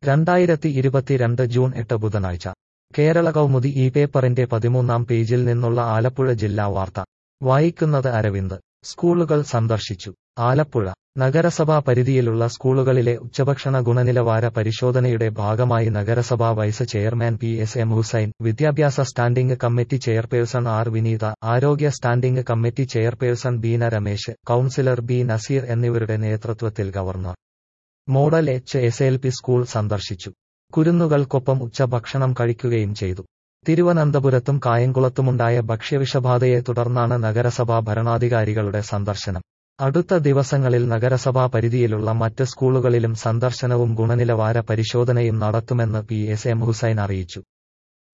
രണ്ടായിരത്തി ഇരുപത്തിരണ്ട് ജൂൺ എട്ട് ബുധനാഴ്ച കേരള കൗമുദി ഈ പേപ്പറിന്റെ പതിമൂന്നാം പേജിൽ നിന്നുള്ള ആലപ്പുഴ ജില്ലാ വാർത്ത വായിക്കുന്നത് അരവിന്ദ് സ്കൂളുകൾ സന്ദർശിച്ചു ആലപ്പുഴ നഗരസഭാ പരിധിയിലുള്ള സ്കൂളുകളിലെ ഉച്ചഭക്ഷണ ഗുണനിലവാര പരിശോധനയുടെ ഭാഗമായി നഗരസഭാ vice chairman P S M Hussain വിദ്യാഭ്യാസ standing committee chairperson R Vineetha ആരോഗ്യ standing committee chairperson Beena Ramesh councillor B Nazeer എന്നിവരുടെ നേതൃത്വത്തിൽ governor model H S L P school സന്ദർശിച്ചു കുരുന്നുകൾക്കൊപ്പം ഉച്ചഭക്ഷണം കഴിക്കുകയും ചെയ്തു തിരുവനന്തപുരത്തും കായംകുളത്തുമുണ്ടായ ഭക്ഷ്യവിഷബാധയെ തുടർന്നാണ് നഗരസഭാ ഭരണാധികാരികളുടെ സന്ദർശനം അടുത്ത ദിവസങ്ങളിൽ നഗരസഭാ പരിധിയിലുള്ള മറ്റ് സ്കൂളുകളിലും സന്ദർശനവും ഗുണനിലവാര പരിശോധനയും നടത്തുമെന്ന് പി എസ് എം ഹുസൈൻ അറിയിച്ചു